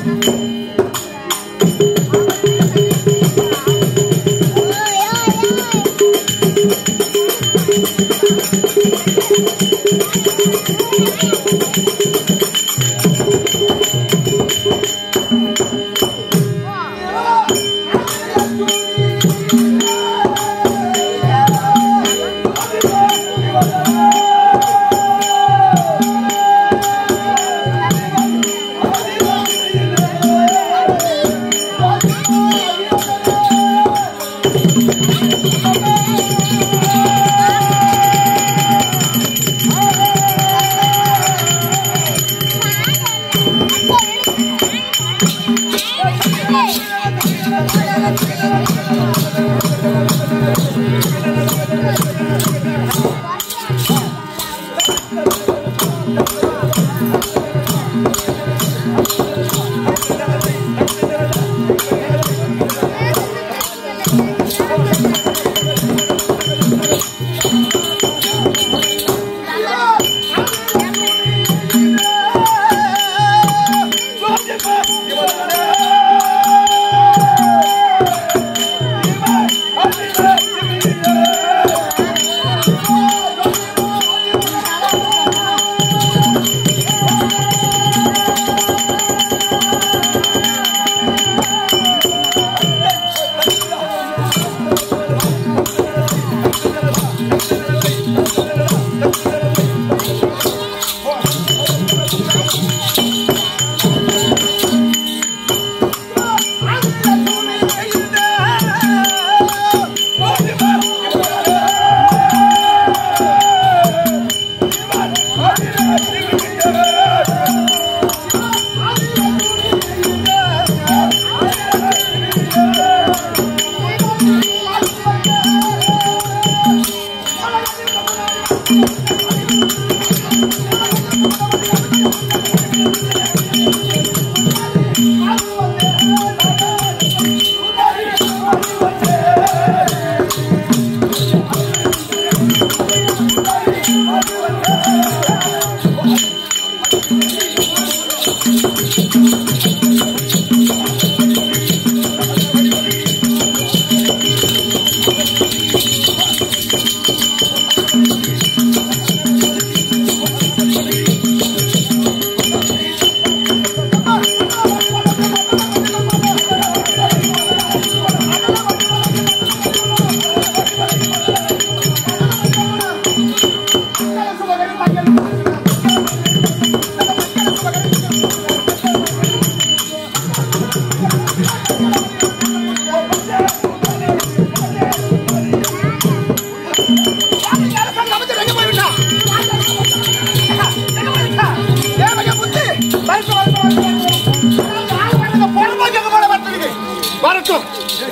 வரட்டும்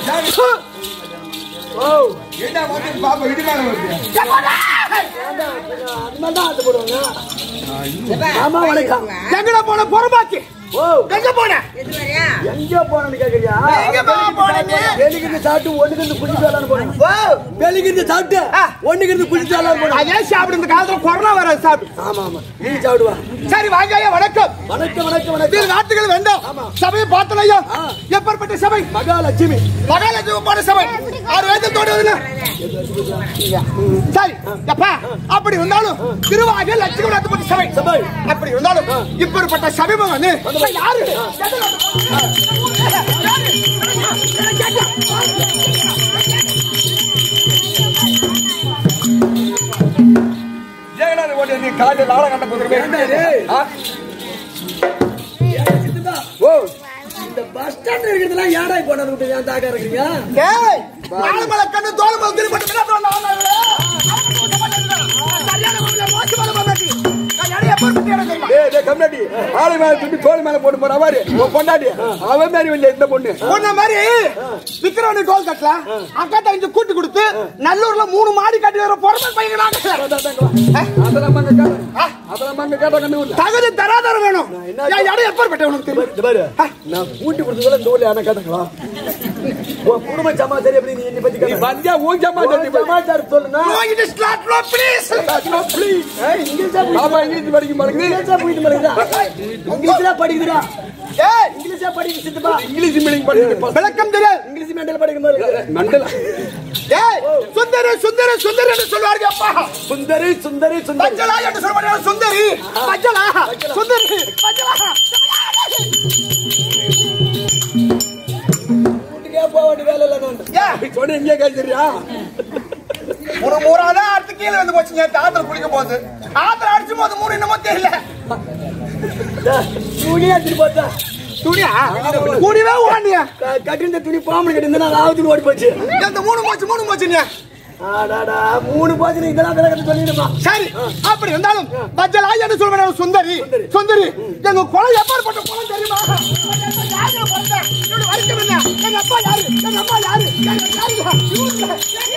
ஏண்டா வந்து பாப்பா இடி மேல வருது ஆமா வணக்கம் எங்கடா போன பொறம்பாக்கி ஓ எங்க போன எங்க போனேன்னு கேக்குறியா எங்க போன நீ? வெளிக்கிட்டு சாப்பிட்டு ஒண்ணுக்கு குளிச்சு வரலான்னு போனேன் ஓ வெளிக்கிட்டு சாப்பிட்டு ஆ. ஒண்ணுக்கு குளிச்சு வரலான்னு போனேன் அதே சாப்பிடு இந்த காலத்துல கொரோனா வராது சாப்பிடு ஆமா ஆமா நீ சாப்பிடுவா சரி வாங்கய்யா வணக்கம் வணக்கம் வணக்கம் வணக்கம் திரு நாட்டுகள் வேண்டாம் ஆமா. சபையை பார்த்தலையா ஆ. எப்பேற்பட்ட சபை மகாலட்சுமி மகாலட்சுமி போன சபை ஆறு வயதத்தோடு வந்து சரி அப்பா அப்படி இருந்தாலும் திருவாக லட்சுமி நடத்தப்பட்ட சபை சபை. அப்படி இருந்தாலும் இப்படிப்பட்ட சபைமை வந்து யாரு ஏங்கடா ஓடி நீ காலையில லாட கண்ட ஏண்டா டேய்? குதிரை ஓ இந்த பஸ் ஸ்டாண்ட் இருக்கிறதுலாம் ஏடா போனது விட்டு ஏன் தாக்கா இருக்கிறீங்க ஏய் ஆளுமலை கண்ணு தோலுமலை திருப்பட்டு விளையாட்டு வந்த ஆளாளுல. கல்யாண மாப்பிள்ளை மோசமான பொண்டாட்டி. கல்யாணம் எப்பேற்பட்ட இடம் தெரியுமா? டேய் டேய் கம்னாடி ஆளு மேல துப்பி தோல் மேல போட்டு போற மாதிரி உன் பொண்டாட்டி அவன் மாதிரி இல்ல இந்த பொண்ணு உன்ன மாதிரி விக்ரவனி டோல் கட்டல அக்கா தங்கச்சி கூட்டி கொடுத்து நல்லூர்ல மூணு மாடி கட்டி வர பொறுமை பையனாங்க அதெல்லாம் மங்க கேட்ட அதெல்லாம் மங்க கேட்ட கண்ணு இல்ல தகுதி தராதரம் வேணும் என்ன என் இடம் எப்பேற்பட்ட உனக்கு தெரியும் இந்த பாரு நான் கூட்டி கொடுத்ததுல இந்த ஊர்ல யாரா கேட்டாங்களா உன் குடும்ப சமாச்சாரம் எப்படி நீ என்னை பத்தி நீ கேட்கற? வந்தியா ஊன் உன் சமாச்சாரம் சமாச்சாரம் சொல்லுனா No, it is not law, please. Please ஏய், இங்கிலீஷா போய் பாப்பா இங்கிலீஷ் படிக்க மாட்டேங்குது இங்கிலீஷா போயிட்டு மறக்குதா இங்கிலீஷ்ல படிக்குதுடா ஏய், இங்கிலீஷா படிக்குது சித்தப்பா இங்கிலீஷ் மீடியம் படிக்க விளக்கம் தெரியாது இங்கிலீஷ் மெண்டல் படிக்கும் போது மண்டல ஏய், சுந்தரி சுந்தரி சுந்தரி என்று சொல்வார்கள் அப்பா சுந்தரி சுந்தரி சுந்தரி பச்சலா என்று சொல்வார்கள் சுந்தரி பச்சலா சுந்தரி பச்சலா வீட்டுக்கே போக வேண்டிய வேலை இல்லை நான் ஏய், சொன்ன எங்கே கேட்கறியா ஒரு மூணாவது அடுத்து கீழே வந்து போச்சுங்க ஆத்துல குளிக்க போகுது ஆத்துல அடிச்சும் போது மூணு என்னமோ தெரியல துணியா எடுத்துட்டு போத்தா துணியா கூடியவே ஓடியா கட்டிருந்த துணி பாம்பு கட்டிருந்தா நான் ஆவத்துக்கு ஓடி போச்சு இந்த மூணு போச்சு மூணு போச்சுங்க ஆடாடா மூணு போச்சு நீ இதெல்லாம் விளக்கத்தை சொல்லிடுமா சரி அப்படி இருந்தாலும் பச்சலா என்று சொல்வார்கள் சுந்தரி சுந்தரி எங்க குளம் எப்பேற்பட்ட குளம் தெரியுமா யாருங்க பிறந்தா? இவரு வரைக்கும் என்ன? எங்க அப்பா யாரு எங்க அம்மா யாரு எங்க யாருங்க? இவங்க.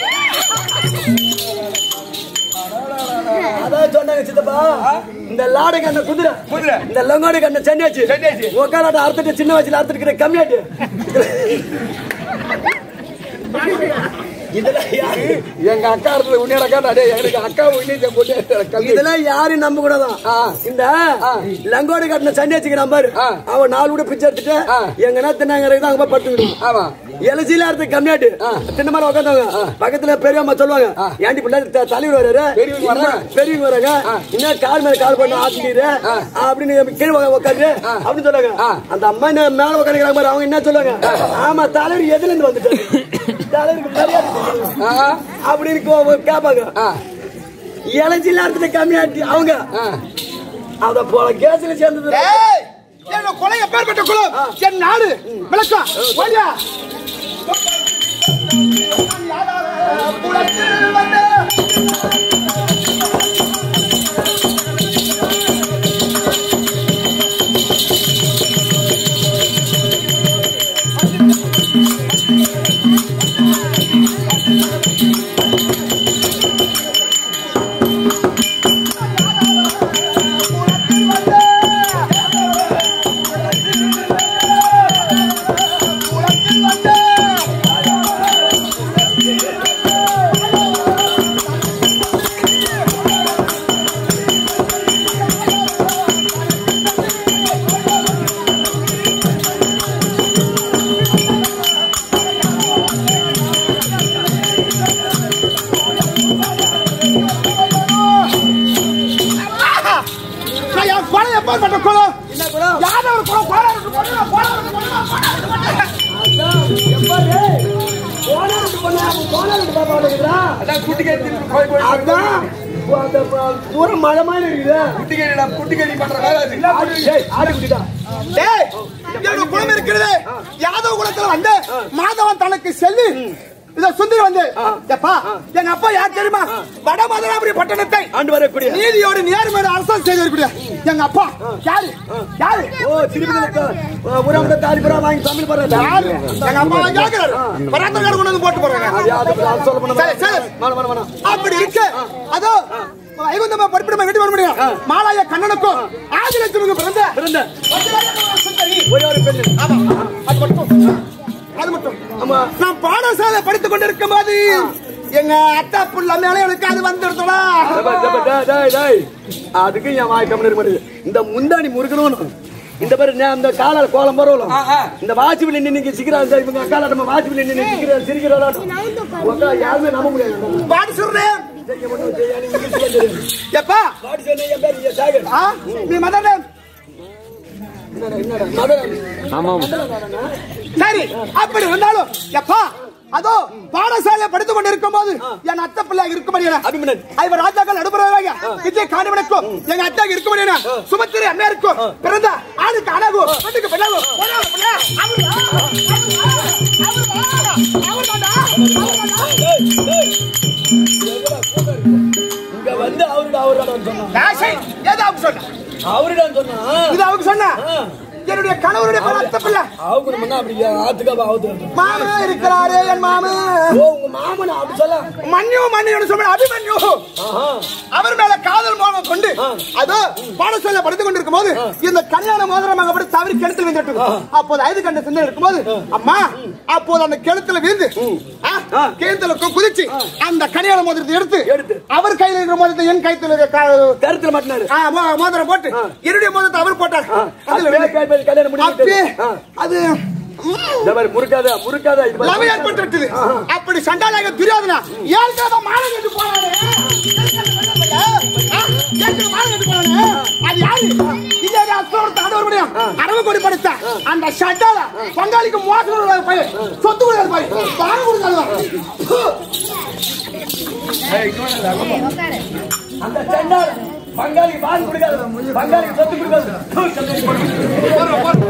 அதான் சொன்னாங்க சித்தப்பா இந்த லாடை கண்ண குதிரை குதிரை. இந்த லங்கோடு கண்ண சென்னியாச்சு சென்னியாச்சு. உக்காலாட்ட அறுத்துட்டு சின்ன வயசுல அறுத்துட்டு கம்மியாட்டு இதெல்லாம் யாரு எங்க அக்கா இடத்துல உன்னையோட அக்கா டே எனக்கு அக்கா உன்னை போட்டு கல்வி இதெல்லாம் யாரும் நம்ப கூடாதான் ஆ. இந்த லங்கோடு கட்டின சன்னியாச்சிக்கு நம்பர் ஆ. அவன் நாலு கூட பிச்சை எடுத்துட்டு ஆ. எங்கன்னா தின்னாங்க அங்க போய் படுத்துக்கிடுவான் ஆமா எலசியில இருந்து கம்மியாட்டு தின்ன மாதிரி உட்காந்தவங்க பக்கத்துல பெரியம்மா சொல்லுவாங்க ஏண்டி பிள்ளை த- தலைவர் வர்றாரு பெரியவங்க வர்றாங்க. இன்னும் பெரியவங்க வராங்க இன்னும் கால் மேல கால் பண்ண ஆத்திக்கிற அப்படின்னு கீழே உட்காந்து அப்படின்னு சொல்லுவாங்க அந்த அம்மா என்ன மேல உட்காந்துக்கிறாங்க பாரு அவங்க என்ன சொல்லுவாங்க ஆமா தலைவர் எதுல இருந்து வந்துட்டாரு தலைவருக்கு மரியாதை கொடுக்கணும். ஆ, அப்படின்னு கோ- கேட்பாங்க ஆ, இளஞ்சில இருந்து கம்மியாட்டி அவங்க ஆ. அத போல கேஸ்ல சேர்ந்தது ஏய், எங்க குளம் எப்பேற்பட்ட குளம் என் நாடு விளக்கம் ஓடியா குளத்தில் வந்து நான் என் குளம் எப்பேற்பட்ட குளம் என்ன குலம்? யார ஒரு குளம் குளம் இருக்கு, குளம் இருக்கு, குளம் இருக்கு, குளம் இருக்கு, குளம் இருக்கு, குளம் இருக்கு. அதான், எப்பா டேய், போனாரு போனா, போனாரு பாப்பா வந்துக்கிறா. அதான் குட்டி கேட்டு போய் போய் அதான், அந்த ப- தூரம் மழை மாதிரி இருக்குது. குட்டி கேடி குட்டி கேடி பண்ற வேலை அது ஆடு, டேய், ஆடு குட்டிடா. டேய், என்னோட குளம் இருக்கிறது யாதவ குலத்துல வந்து மாதவன் தனக்கு செல்லு இத சுந்தரி வந்து எப்பா எங்க அப்பா யார் தெரியுமா வட மதுராபுரி பட்டணத்தை ஆண்டு வரக்கூடிய நீதியோடு நேர்மையோடு அரசாங்கம் செய்திருக்கூடிய எங்க அப்பா யாரு யாரு ஓ திருப்பதியில க- ஊராமுட தாலிபுரம் வாங்கி தமிழ் போடுறது யாரு எங்க அப்பா கேக்குறாரு பராத்தக்கார கொண்டு வந்து போட்டு போறாங்க சொல்ல பண்ண சரி, சரி. வேணாம், வேணாம், வேணாம். அப்படி இருக்கு அதோ வைகுந்தமா படிப்பிடமா கட்டி வர முடியும் மாலாய கண்ணனுக்கும் ஆதிலட்சுமிக்கும் பிறந்த பிறந்த சுந்தரி ஒரே ஒரு பெண்ணு ஆமா அது மட்டும் அது மட்டும் ஆமா நான் பாடசாலை படித்துக் கொண்டிருக்கும் போது எங்க அத்தா புள்ள மேல எனக்கு அது வந்துடுதா டேய், டேய், டேய், டேய், டேய். அதுக்கு என் வாய் கம்மி இருக்க மாட்டேங்குது இந்த முந்தாணி முறுக்கணும் இந்த பேரு நான் இந்த காலால கோலம் பரவலாம் ஆ, ஆ. இந்த வாட்சி பிள்ளை நின்று சிக்கிறா இந்த இவங்க அக்கால நம்ம வாட்சி பிள்ளை நின்று சிக்கிற சிரிக்கிறா யாருமே நம்ப முடியாது பாட்டு சொல்றேன் செய்ய மட்டும் செய்ய, நீ இங்கிலீஷ்ல தெரியும். எப்பா வாட்சி சொன்ன என் பேரு என் சாகர். ஆ, நீ மதர் நேம் என்னடா, என்னடா, மதன். சரி அப்படி இருந்தாலும் எப்பா அதோ பாடசாலை படித்துக் கொண்டிருக்கும் போது என் அத்தை பிள்ளை இருக்கும்படியான அபிமனன். ஐவர் ராஜாக்கள் நடுபுறவாக விஜய் காணிவனுக்கும் எங்க அத்தாக்கு இருக்கும்படியான சுமத்திரி அம்மையாருக்கும் பிறந்த ஆணுக்கு அழகு பெண்ணுக்கு பெண்ணாகு ஒரே ஒரு பிள்ளை. அவரு- அவரு- அவருதான்டா. அவருதான்டா. இங்க வந்து அவருடா அவருடா சொன்னான் ராசை, ஏதோ அவங்க சொன்ன அவருடா சொன்னா இது அவங்க சொன்ன என்னுடைய கணவருடைய பலத்த பிள்ளை அவங்க முன்னா அப்படி ஆத்துக்கா ஆகுது மாமா இருக்கிறாரே என் மாமா ஓ உங்க மாமன் அப்படி சொல்ல மன்னியோ மன்னியோன்னு சொல்ற அபிமன்யு ஆஹா அவர் மேல காதல் மோகம் கொண்டு அதோ பாடசாலை படித்துக் கொண்டிருக்கும் போது இந்த கல்யாண மோதிரம் அப்படி தவறி கிணத்துல விழுந்துட்டு அப்போது ஐந்து கண்ட சிந்தனை இருக்கும்போது அம்மா அப்போது அந்த கிணத்துல விழுந்து ஆ, கிணத்துல கு- குதிச்சு அந்த கல்யாண மோதிரத்தை எடுத்து எடுத்து. அவர் கையில இருக்கிற மோதிரத்தை என் கைத்துல இருக்க கா- கருத்துல மாட்டினாரு ஆ, மோ- மோதிரம் போட்டு என்னுடைய மோதிரத்தை அவர் போட்டார் அதுல அப்படியே கை மேல கல்யாணம் முடிஞ்சு அப்படியே ஆ. அது இந்த மாதிரி முறுக்காத முறுக்காத இது லவ் ஏற்பட்டு விட்டது அப்படி சண்டாலாக தெரியாதுனா ஏற்கனவே மானம் கட்டு போனானே ஆ, ஏற்கனவே மானம் கட்டு போனானே அது யாரு இதே அசோட தாண்டவர் முடியும் அரவு கொடி படித்த அந்த சண்டால பங்காளிக்கு மோசம் உள்ள பையன் சொத்து கொடுக்காத பையன் தானம் கொடுக்காத அந்த சென்டார் பங்காளி பால் கொடுக்காது பங்காளி சொத்து கொடுக்காது தூ, சந்தேகம் போடு.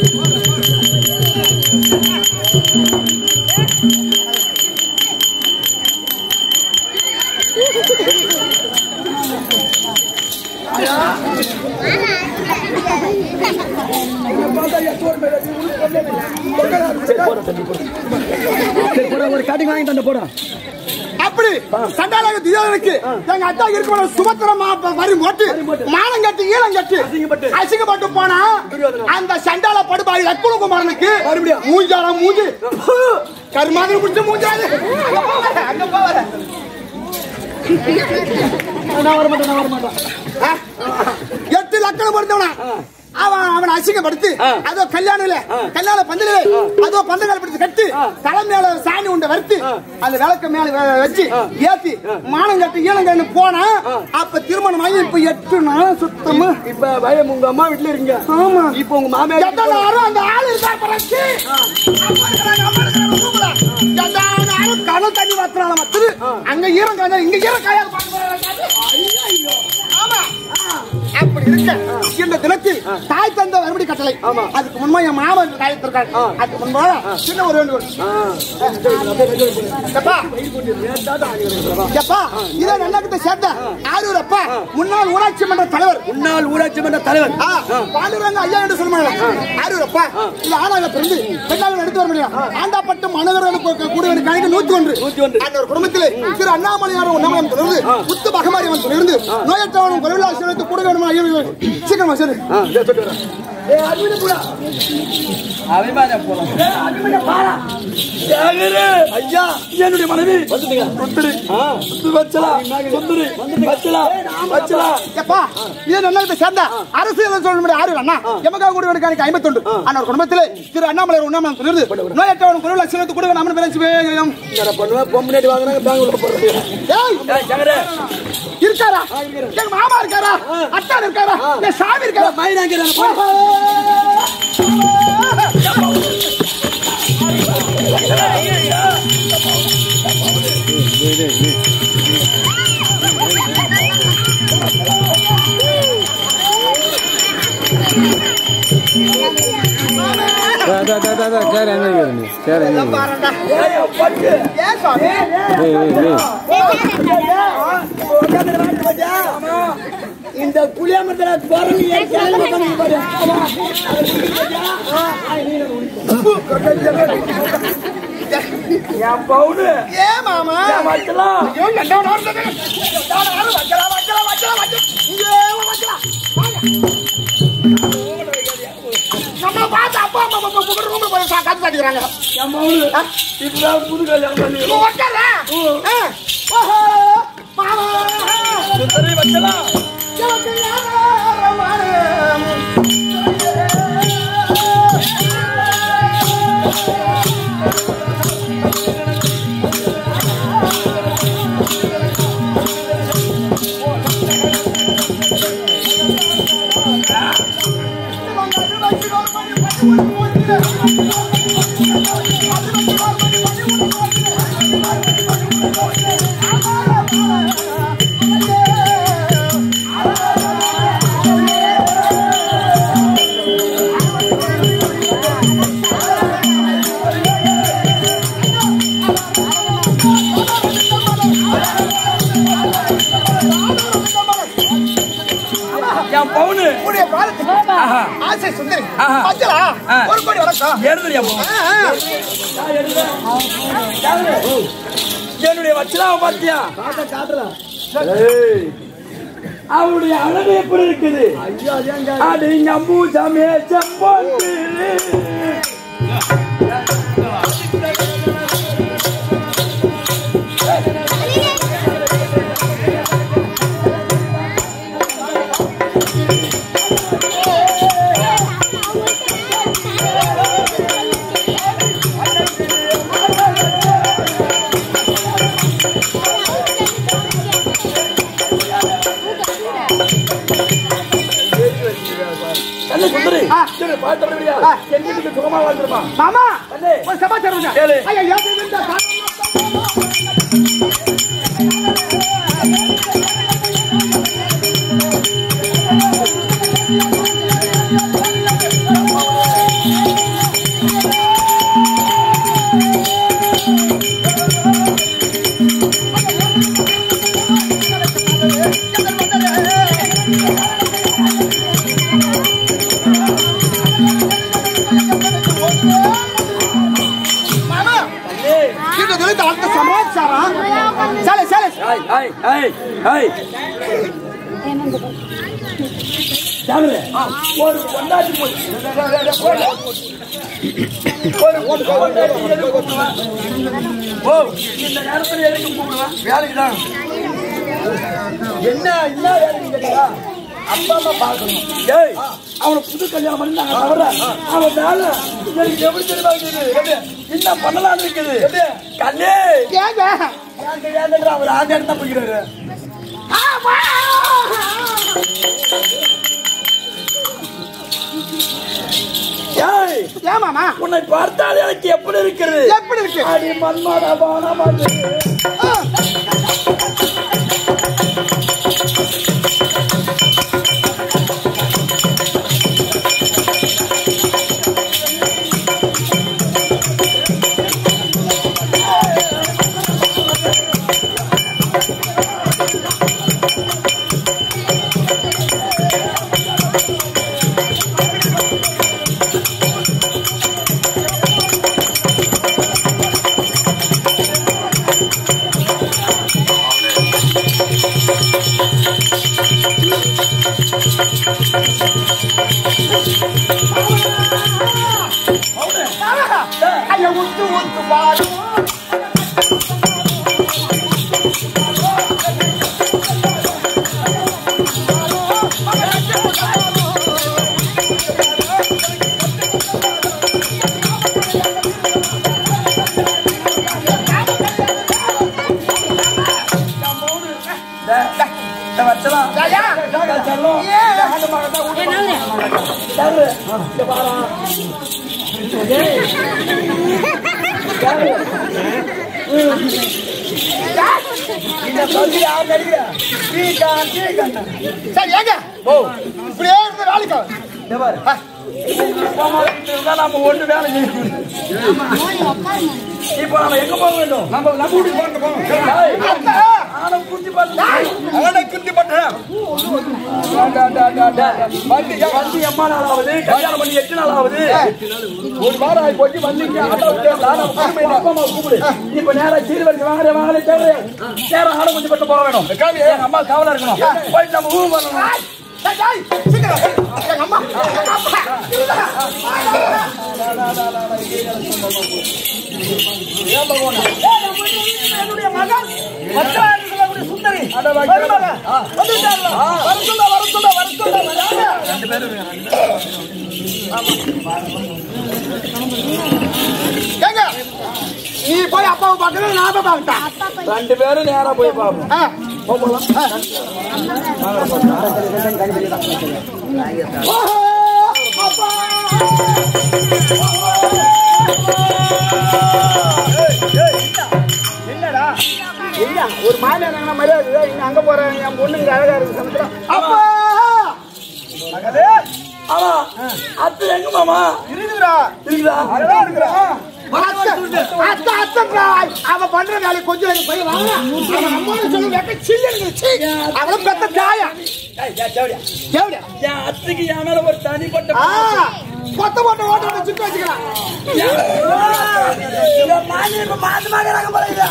சரி போடா ஒரு கட்டிங் வாங்கி தந்த போடா அப்படி சண்டாலாக தியோதனுக்கு எங்க அத்தா இருக்கிற சுபத்திரமா வரி போட்டு மானம் கட்டி ஈழம் கட்டி அசிங்கப்பட்டு. அசிங்கப்பட்டு போனா துரியோதனன். அந்த சண்டால படுபாய் லக்குண குமாரனுக்கு மறுபடியும். மூஞ்சால மூஞ்சி கருமாதிரி முடிச்சு மூஞ்சாது அங்க போவாரு, அங்க போவாரு. நான் வர மாட்டேன் நான் வர மாட்டேன் ஆ? எட்டு லக்கணம் பொறுத்தவனா அவன் அவன் அசிங்கப்படுத்தி ஆ. அதோ கல்யாணம் இல்ல கல்யாண பந்தல அதோ பந்தங்கால பிடிச்சு கட்டி தலை மேல சாணி உண்டை வறுத்து அந்த விளக்க மேல வெ- வச்சு ஏத்தி மானம் கட்டி ஈழங்கன்னு போனா அப்ப திருமணம் ஆகி இப்ப எட்டு நாள் சுத்தமா இப்ப பயம் உங்க அம்மா வீட்டுல இருக்கீங்க ஆமா இப்ப உங்க மாமியார் எத்தனை நேரம் அந்த ஆள் இருக்கா பறச்சு கணம் தண்ணி வத்துறாங்க மத்து அங்க ஈரம் காய்ஞ்சா இங்க ஈரம் காயாது ஆமா அப்படி இருக்க இந்த தினத்தில் தாய் தந்த மறுபடி கட்டளை ஆமா. அதுக்கு முன்பா என் மாமன் காயத்திருக்காங்க அதுக்கு முன்பாக சின்ன ஒரு வேண்டுகோள் எப்பா எப்பா இதை நல்லகிட்ட சேர்ந்த ஆரூர் அப்பா முன்னாள் ஊராட்சி மன்ற தலைவர் முன்னாள் ஊராட்சி மன்ற தலைவர் ஆ, பாண்டுரங்க ஐயா என்று சொல்லுவாங்க ஆரூரப்பா இது ஆணாக பிறந்து பெண்ணாக எடுத்து வர முடியும் ஆண்டாப்பட்டு மனவர்களுக்கு கூடுவது கணக்கு நூத்தி ஒன்று நூத்தி ஒன்று. அந்த ஒரு குடும்பத்திலே திரு அண்ணாமலையார் உண்ணாமலம் தொடர்ந்து முத்து பகமாரி அவன் தொடர்ந்து நோயற்றவனும் குறைவில்லா சிறத்து கூட வேணுமா ஐயோ ஐயோ. சீக்கிரமா சரி ஆ, இதோ சொல்லிட்டு வரேன். ஏய், அபிமன்யு போடா. சேகரு, ஐயா, என்னுடைய மனைவி சுந்தரி. வச்சலா, சுந்தரி, வச்சலா, வச்சலா. எப்பா இது நல்லதை சேர்ந்த அரசியல் சொல்ல முடியும் ஆறு அண்ணா எமகா கூட வேணுக்கானிக்கு ஐம்பத்தொண்டு அந்த ஒரு குடும்பத்திலே திரு அண்ணாமலையார் உண்ணாமலம் தொடர்ந்து நோயற்றவனும் குறைவில்லா சிறத்து கூட வேணும் பேச்சு வேணும் என்னடா பண்ணுவ? பொம்பளையாட்டி வாங்குனாங்க, பெங்களூர்ல போடுறது. ஏய் ஏய், சேகரு, இருக்காரா எங்க மாமா இருக்காரா அத்தான் இருக்காரா என் சாமி இருக்காரா மயிலாங்க இருக்காங்க, போ. Da, da, da, da, da, சேர் எங்க இருக்குது சேர் எங்க இருக்குது பாருடா ஏய், பட்டு. ஏன் சாமி ஏய் ஏய் ஏய் இந்த புளியாமத்துல குரங்கு ஏன் சேனல் உட்கார்ந்து பாரு. என் பவுனு ஏன் மாமா என் வச்சலாம் ஐயோ என்ன நடந்தது வைக்கலாம் வைக்கலாம் வைக்கலாம் வைக்கலாம் இங்கே வைக்கலாம் நம்ம பார்த்து அப்பா அம்மா அப்பா புகழ் ரூம்ல போய் சா- காத்து காட்டிக்கிறாங்க என் பவுனு இப்பதான் புது கல்யாணம் பண்ணி நீ உட்கார ஆ. ஓஹோ மாமா சுந்தரி வச்சலாம் எனக்கு யாரும் வாரம். என் பவுனு உன்னுடைய பாதத்துக்கு ஆசை சுந்தரி ஆஹா. மஞ்சளா ஆ. ஒரு கோடி வணக்கம் எழுதுறியா போ ஆ, ஆ. என்னுடைய வச்சலாவை பார்த்தியா காட்ட காட்டுறேன் அவளுடைய அழகு எப்படி இருக்குது ஐயோ அதாங்க அடி நம்பு சமே செம்போட்டு கண்ணு சுந்தரி சரி, பார்த்து அப்படியா? என் வீட்டுக்கு சுகமா வாழ்ந்துருமா மாமா அண்ணே. ஒரு சமாச்சாரம் கேளு. ஐயா ஏன் இந்த காரணம் மாமா இது தொலைத்த அடுத்த சமாச்சாரம் சலே சலே ஐய், ஐய், ஐய், ஐய். சாகுது. ஒரு பொண்டாட்டி போய். ஒரு ஒரு பொண்டாட்டி எதுக்கு கூப்பிடுவேன்? ஓ, இந்த நேரத்துல எதுக்கு கூப்பிடுவேன்? வேலைக்குதான். என்ன என்ன வேலைக்கு கேட்டா அப்பா அம்மா பார்க்கணும் ஏய் அவனை புது கல்யாணம் பண்ணி நாங்க தவிர அவன் வேலை எனக்கு எப்படி தெரியுமா இருக்குது என்ன பண்ணலாம்னு இருக்குது கண்ணே ஏங்க ஏன் தெரியாதுன்ற அவர் ஆக எடுத்தா போய்க்கிறாரு ஏய் ஏன் மாமா உன்னை பார்த்தால் எனக்கு எப்படி இருக்கிறது எப்படி இருக்கு அடி மன்மத பானமது ஆ. ஐயா உத்து உத்து பாடு ஐயா சரி ஏங்க ஓ இப்படியே இருந்து வேலைக்கு நம்ம ஒண்ணு வேலை செய்யணும் இப்போ நம்ம எங்க போக வேண்டும் நம்ம நம்ம வீட்டுக்கு போங்க போங்க அத்தை, ஆனம் குத்தி பார்த்து அவனை குத்தி பண்றேன் வண்டி வண்டி எம்மா நாள் ஆகுது கல்யாணம் பண்ணி எட்டு நாள் ஆகுது ஒரு வாரம் ஆகி போச்சு வண்டிங்க அப்பா அம்மா கூப்பிடு இப்ப நேரா சீர்வரிசை வாங்குற வாங்குற தேவை நேரம் ஆடம் கொஞ்சம் பட்டு போக வேணும் எங்க அம்மா காவலா இருக்கணும் போயிட்டு நம்ம ஊர் வரணும் டேய், டேய், சீக்கிரம் எங்க அம்மா எங்க அப்பா என்னுடைய மகன் மச்சான் சொல்லக்கூடிய சுந்தரி மருமகன். வந்துட்டாங்களா? வர சொல்ல, வர சொல்ல, வர சொல்ல, வராங்க. ஏங்க, நீ போய் அப்பாவை பார்க்கணும் நான் போய் பார்க்கட்டா ரெண்டு பேரும் நேரா போய் பார்ப்போம் ஆ. ஆ. ஓஹோ, அப்பா. என்னடா இல்ல ஒரு மாதிரி என்ன மரியாதை இங்க அங்க போறேன் என் பொண்ணுங்க அழகா இருக்கு சமத்துல அப்பா மகளே ஆமா அத்து எங்க மாமா இருக்குதுடா இருக்குதா அழகா இருக்குடா அத்தை, அத்தை, அத்தைன்றா. அவ பண்ற வேலை கொஞ்சம் எனக்கு போய் வாங்க அவன் அம்மாவை சொல்ல வெக்க சில்லுன்னு சீ. அவளும் பெத்த தாயா ஏய், ஏய், தேவடியா. தேவடியா என் அத்தைக்கு என் மேல ஒரு தனிப்பட்ட ஆ கொத்த போட்ட ஓட்ட சுட்டு வச்சுக்கலாம் என் மாமி இப்ப மாசமா இருக்கிறாங்க போல இது.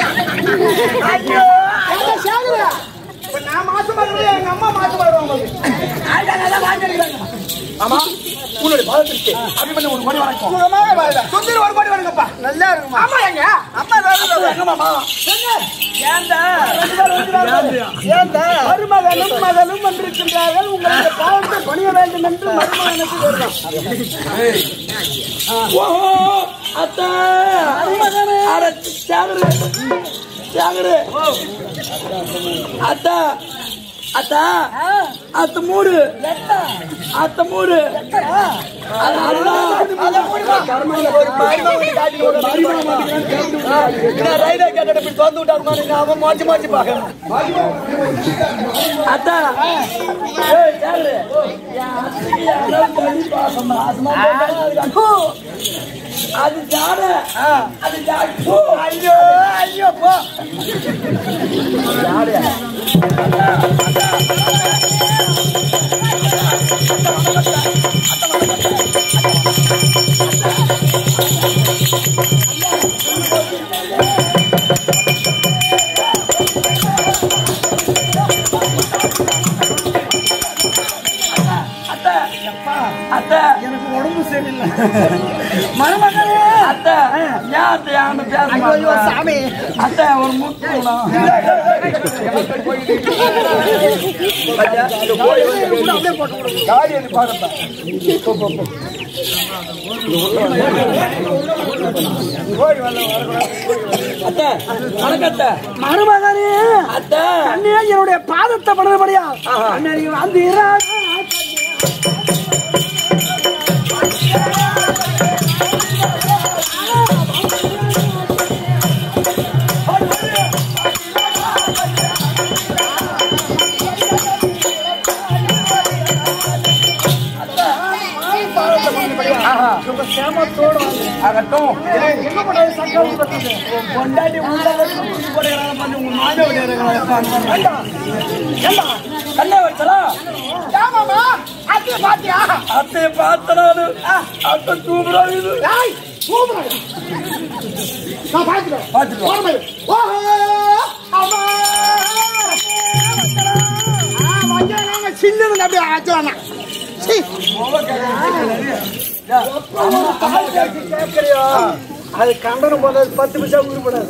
ஏண்டா சேகர? இப்ப நான் மாசமா இருக்கிறேன், எங்க அம்மா மாசமா வருவாங்க ஆயிட்டாங்க, எல்லாம் வாங்கி எடுக்கிறாங்க. ஆமா உன்னுடைய பாதத்திற்கு அபிமன்யு ஒரு கோடி வணக்கம் சுகமாக வாழ்க. சுந்தரி ஒரு கோடி வருங்கப்பா நல்லா இருக்குமா ஆமா எங்க அம்மா எங்க மாமா ஏன்டா ஏண்டா மருமகனும் மகளும் வந்திருக்கின்றார்கள் உங்களுடைய பாவத்தை பணிய வேண்டும் என்று மருமகனுக்கு வருகிறோம் ஓஹோ அத்தா அட சாகரு சாகரு அத்தா அத்தா அத்த மூடு அத்த மூடு அது அல்லா. நான் ரைடா கேட்டட போய் திறந்து விட்டாரு மாதிரி அவன் மாற்றி மாற்றி பார்க்கறேன் அத்தா ஏய் சாகரு என் அத்தைக்கு யாராவது தண்ணி பாசம் மாசமா போட்டா அது அக்கோ. அது ஜாட அது ஜாடு ஐயோ ஐயோ போ அத்தை எனக்கு உடம்பு சரியில்லை மருமகளே அத்தை ஏன் அத்தை யாரும் பேச மாட்டேன் சாமி அத்தை ஒரு முத்து அத்தை வணக்கம் அத்தை மருமகனே அத்தை அண்ணே என்னுடைய பாதத்தை படுறபடியா அண்ணே நீ வந்து இரா ஆகட்டும் பொண்டாட்டி உள்ள வச்சு தூக்கி போடுகிறாங்க பண்ணி உங்க மாத விடுறாங்க கண்ணை வச்சலா ஆமாமா அத்தைய பாத்தியா அத்தையை பார்த்தனாலு அத்தை தூங்குறா இது டேய் சூப்பரா நான் பாத்துறேன் பாத்துக்கலாம் ஓஹோ அம்மா ஆ வந்தா நாங்க சில்லுன்னு அப்படியே ஆச்சுவானா சீ அது கண்டனம் போடுறது பத்து நிமிஷம் உருப்படாது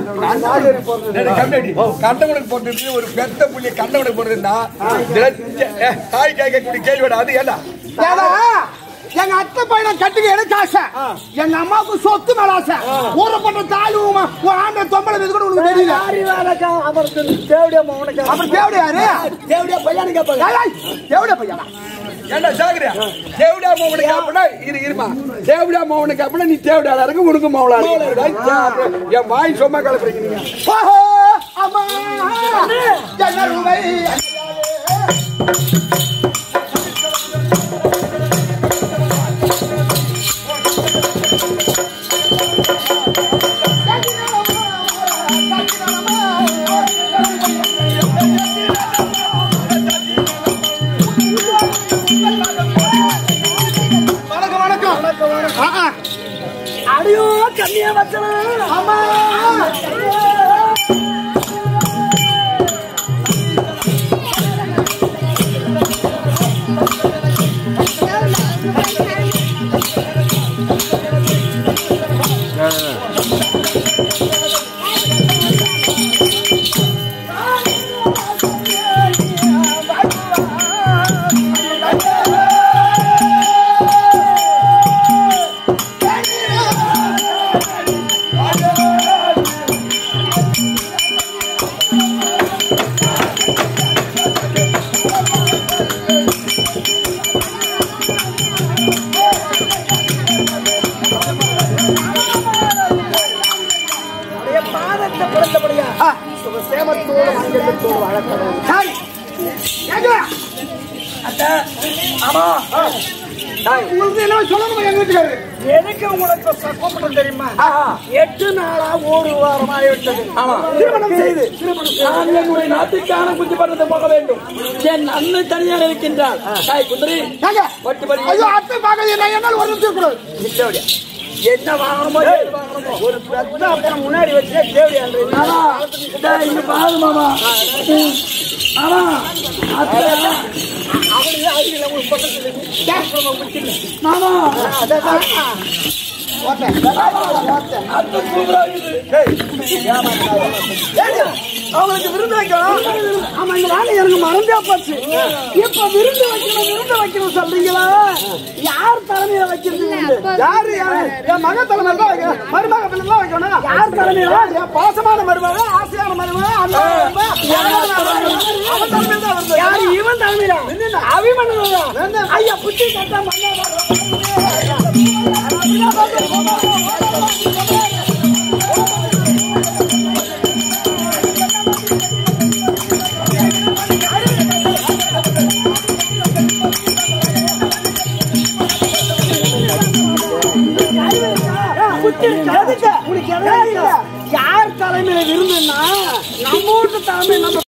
கண்டவனுக்கு போட்டு ஒரு பெத்த புள்ளி கண்டவனுக்கு போடுறதுன்னா தாய் கேட்கக்கூடிய கேள்வி அது ஏண்டா ஏடா, எங்க அத்தை பையனை கட்டுக்க எனக்கு ஆசை எங்க அம்மாவுக்கு சொத்து மேல ஆசை ஊறப்பட்ட தாழ்வுமா உன் ஆண்ட தொம்பளை இது கூட உனக்கு தெரியல அவருக்கு தேவடியா மௌனக்கா அப்புறம் தேவடி யாரு தேவடியா பையனு கேட்பாங்க ஏய், ஏய், தேவடியா பையனா ஏண்டா சாகுறியா தேவடா மோகனுக்கு அப்படின்னா இரு இருமா தேவடா மோகனுக்கு அப்படின்னா நீ தேவடால இருக்கு உனக்கு மௌலா இருக்கு என் வாய் சும்மா கலப்புறீங்க நீங்க ஓஹோ அம்மா ஜன்னருவை வணக்கம் வணக்கம் வணக்கம் ஆ, ஆ. அடியோ கண்ணியா வச்சனா அம்மா பாதத்தை பிறந்தபடியா ஆ, சேமத்தோடு மஞ்சத்தோடு வளர்க்கணும் சரி ஏங்க, அத்தை ஆமா உங்களுக்கு என்ன சொல்லணுமா எங்க வீட்டுக்காரரு எனக்கு உங்களுக்கு கூப்பிட்டு தெரியுமா ஆஹா. எட்டு நாளா ஒரு வாரம் ஆகிவிட்டது ஆமா. திருமணம் செய்து நான் என்னுடைய நாட்டுக்கான குஞ்சு பட்டத்தை போக வேண்டும் என் அண்ணன் தனியாக இருக்கின்றார் தாய் குந்தரி ஏங்க, பட்டு படி ஐயோ அத்தை பார்க்கறது நான் என்னால் ஒரு நிமிஷம் இருக்கக்கூடாது. என்ன வாங்கணுமோ ஏது வாங்கணுமோ ஒரு பிரச்சனை அப்புறம் முன்னாடி வச்சு தேவையா ஆனா டேய், இங்க பாரு மாமா ஆனா அத்தை மாமா அத்தை சூப்பரா இருக்குது அவங்களுக்கு விருந்து வைக்கணும் ஆமா இந்த வேலை எனக்கு மறந்தே போச்சு இப்ப விருந்து வைக்கணும் விருந்து வைக்கணும் சொல்றீங்களா யார் தலைமையில வைக்கிறது விருந்து? யாரு யாரு என் மகன் தலைமையில தான் வைக்கணும் மருமக பிள்ளை தான் வைக்கணும் யார் தலைமையில என் பாசமான மருமக ஆசையான மருமக அந்த அவன் தலைமையில தான் வருது யாரு இவன் தலைமையில அபிமன்யு ஐயா புத்தி கட்டா யார் தலைமையில விருந்துன்னா நம்ம வீட்டு தலைமை நம்ம